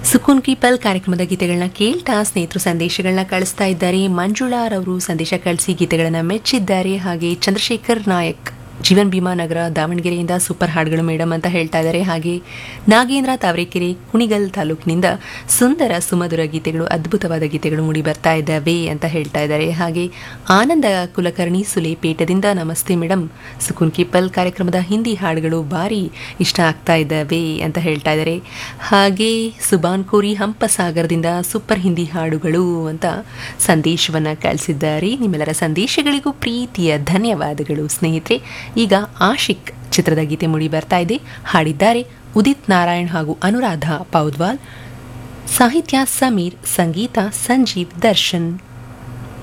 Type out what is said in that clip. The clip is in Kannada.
ಸುಕೂನ್ ಕೀಪಲ್ ಕಾರ್ಯಕ್ರಮದ ಗೀತೆಗಳನ್ನ ಕೇಳ್ತಾ ಸ್ನೇಹಿತರು ಸಂದೇಶಗಳನ್ನ ಕಳಿಸ್ತಾ ಇದ್ದಾರೆ ಮಂಜುಳಾರವರು ಸಂದೇಶ ಕಳಿಸಿ ಗೀತೆಗಳನ್ನ ಮೆಚ್ಚಿದ್ದಾರೆ ಹಾಗೆ ಚಂದ್ರಶೇಖರ್ ನಾಯಕ್ ಜೀವನ್ ಭೀಮಾ ನಗರ ದಾವಣಗೆರೆಯಿಂದ ಸೂಪರ್ ಹಾಡುಗಳು ಮೇಡಮ್ ಅಂತ ಹೇಳ್ತಾ ಇದ್ದಾರೆ ಹಾಗೆ ನಾಗೇಂದ್ರ ತಾವರೆಕೆರೆ ಕುಣಿಗಲ್ ತಾಲೂಕಿನಿಂದ ಸುಂದರ ಸುಮಧುರ ಗೀತೆಗಳು ಅದ್ಭುತವಾದ ಗೀತೆಗಳು ಮೂಡಿ ಬರ್ತಾ ಇದ್ದಾವೆ ಅಂತ ಹೇಳ್ತಾ ಇದ್ದಾರೆ ಹಾಗೆ ಆನಂದ ಕುಲಕರ್ಣಿ ಸುಲೇಪೇಟದಿಂದ ನಮಸ್ತೆ ಮೇಡಮ್ ಸುಕೂನ್ ಕೀಪಲ್ ಕಾರ್ಯಕ್ರಮದ ಹಿಂದಿ ಹಾಡುಗಳು ಭಾರಿ ಇಷ್ಟ ಆಗ್ತಾ ಇದ್ದಾವೆ ಅಂತ ಹೇಳ್ತಾ ಇದ್ದಾರೆ ಹಾಗೆ ಸುಬಾನ್ ಕೋರಿ ಹಂಪಸಾಗರದಿಂದ ಸೂಪರ್ ಹಿಂದಿ ಹಾಡುಗಳು ಅಂತ ಸಂದೇಶವನ್ನ ಕಳಿಸಿದ್ದಾರೆ ನಿಮ್ಮೆಲ್ಲರ ಸಂದೇಶಗಳಿಗೂ ಪ್ರೀತಿಯ ಧನ್ಯವಾದಗಳು ಸ್ನೇಹಿತರೆ ಈಗ ಆಶಿಕ್ ಚಿತ್ರದ ಗೀತೆ ಮೂಡಿ ಬರ್ತಾ ಇದೆ ಹಾಡಿದ್ದಾರೆ ಉದಿತ್ ನಾರಾಯಣ್ ಹಾಗೂ ಅನುರಾಧ ಪೌದ್ವಾಲ್ ಸಾಹಿತ್ಯ ಸಮೀರ್ ಸಂಗೀತ ಸಂಜೀವ್ ದರ್ಶನ್